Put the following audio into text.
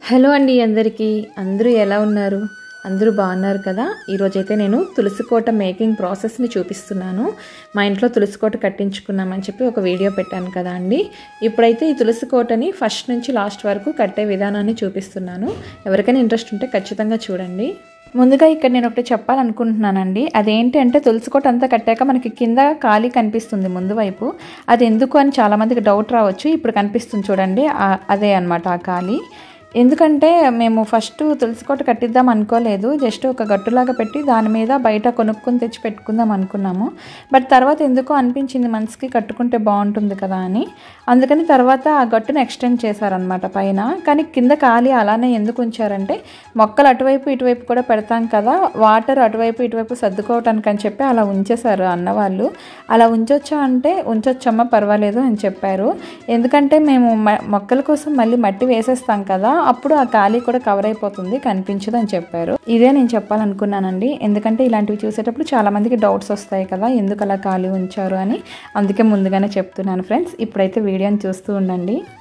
hello అండి అందరికీ అందరూ ఎలా ఉన్నారు అందరూ బాగున్నారు కదా ఈరోజైతే నేను తులసికోట మేకింగ్ ప్రాసెస్ని చూపిస్తున్నాను మా ఇంట్లో తులసికోట కట్టించుకున్నామని చెప్పి ఒక వీడియో పెట్టాను కదా అండి ఇప్పుడైతే ఈ తులసికోటని ఫస్ట్ నుంచి లాస్ట్ వరకు కట్టే విధానాన్ని చూపిస్తున్నాను ఎవరికైనా ఇంట్రెస్ట్ ఉంటే ఖచ్చితంగా చూడండి ముందుగా ఇక్కడ నేను ఒకటి చెప్పాలనుకుంటున్నానండి అదేంటి అంటే తులసికోట అంతా కట్టాక మనకి కింద ఖాళీ కనిపిస్తుంది ముందు వైపు అది ఎందుకు అని చాలామందికి డౌట్ రావచ్చు ఇప్పుడు కనిపిస్తుంది చూడండి ఆ- అదే అనమాట ఆ ఖాళీ ఎందుకంటే మేము ఫస్ట్ తులసికోట కట్టిద్దాం అనుకోలేదు జస్ట్ ఒక గట్టులాగా పెట్టి దాని మీద బయట కొనుక్కొని తెచ్చి పెట్టుకుందాం అనుకున్నాము బట్ తర్వాత ఎందుకో అనిపించింది మనసుకి కట్టుకుంటే బాగుంటుంది కదా అని అందుకని తర్వాత ఆ గట్టును ఎక్స్టెండ్ చేశారనమాట పైన కానీ కింద ఖాళీ అలానే ఎందుకు ఉంచారంటే మొక్కలు అటువైపు ఇటువైపు కూడా పెడతాం కదా వాటర్ అటువైపు ఇటువైపు సర్దుకోవటానికి అని చెప్పి అలా ఉంచేశారు అన్నవాళ్ళు అలా ఉంచొచ్చా అంటే ఉంచొచ్చమ్మా పర్వాలేదు అని చెప్పారు ఎందుకంటే మేము మ- మొక్కల కోసం మళ్ళీ మట్టి వేసేస్తాం కదా అప్పుడు ఆ ఖాళీ కూడా కవర్ అయిపోతుంది కనిపించదు అని చెప్పారు ఇదే నేను చెప్పాలనుకున్నానండి ఎందుకంటే ఇలాంటివి చూసేటప్పుడు చాలా మందికి డౌట్స్ వస్తాయి కదా ఎందుకు అలా ఖాళీ ఉంచారు అని అందుకే ముందుగానే చెప్తున్నాను ఫ్రెండ్స్ ఇప్పుడైతే వీడియోని చూస్తూ ఉండండి